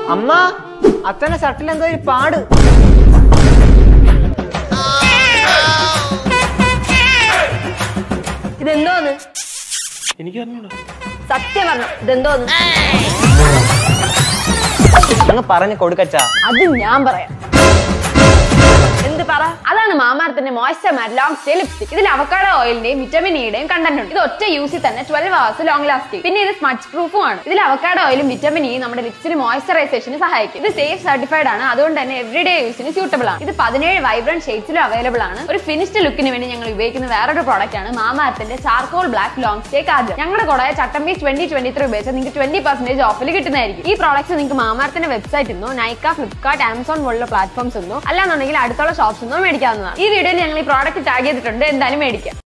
അമ്മ അച്ഛന്റെ ഷർട്ടിൽ എന്തോ ഒരു പാട് ഇതെന്തോന്ന് എനിക്ക് അറിഞ്ഞൂടാ സത്യം പറഞ്ഞു ഇതെന്തോന്ന് അങ്ങ് പറഞ്ഞു കൊടുക്കച്ചാ അത് ഞാൻ പറയാം എന്ത് പറ അതാണ് മാമാർത്തിന്റെ moisture matte long stay lipstick ഇതിൽ അവക്കാഡോ ഓയിലിന്റെയും വിറ്റമിൻ ഇയുടെയും കണ്ടന്റ് ഉണ്ട് ഇത് ഒറ്റ യൂസിൽ തന്നെ ട്വൽവ് അവേഴ്സ് ലോങ് ലാസ്റ്റിംഗ് പിന്നെ ഇത് സ്മച്ച് പ്രൂഫും ആണ് ഇതിൽ അവക്കാഡോ ഓയിലും വിറ്റമിൻ ഇ നമ്മുടെ ലിപ്സിന് മോയ്സ്ചറൈസേഷന് സഹായിക്കും ഇത് സേഫ് സർട്ടിഫൈഡ് ആണ് അതുകൊണ്ട് തന്നെ എവറിഡേ യൂസിന് സ്യൂട്ടബിൾ ആണ് ഇത് പതിനേഴ് വൈബ്രന്റ് ഷെയ്ഡ്സിലും അവൈലബിൾ ആണ് ഒരു ഫിനിഷ്ഡ് ലുക്കിന് വേണ്ടി ഞങ്ങൾ ഉപയോഗിക്കുന്ന വേറൊരു പ്രോഡക്റ്റ് ആണ് മാമാർത്തിന്റെ charcoal black long stay kajal ഞങ്ങളുടെ കൂടെ ചട്ടമ്പി ട്വന്റി ട്വന്റി ത്രീ ഉപയോഗിച്ചാൽ നിങ്ങൾക്ക് ട്വന്റി പെർസെന്റേജ് ഓഫിൽ കിട്ടുന്നതായിരിക്കും ഈ പ്രോഡക്ട്സ് നിങ്ങൾക്ക് മാമാർത്തിന്റെ വെബ്സൈറ്റ് നിന്നോ നൈക്ക ഫ്ലിപ്കാർട്ട് ആമസോൺ പോലുള്ള പ്ലാറ്റ്ഫോംസ് നിന്നോ അല്ലാന്നുണ്ടെങ്കിൽ അടുത്തുള്ള ഷോപ്സ് നിന്നോ മേടിക്കാവുന്നതാണ് ഈ വീഡിയോയിൽ ഞങ്ങൾ ഈ പ്രോഡക്റ്റ് ടാഗ് ചെയ്തിട്ടുണ്ട് എന്തായാലും മേടിക്കാം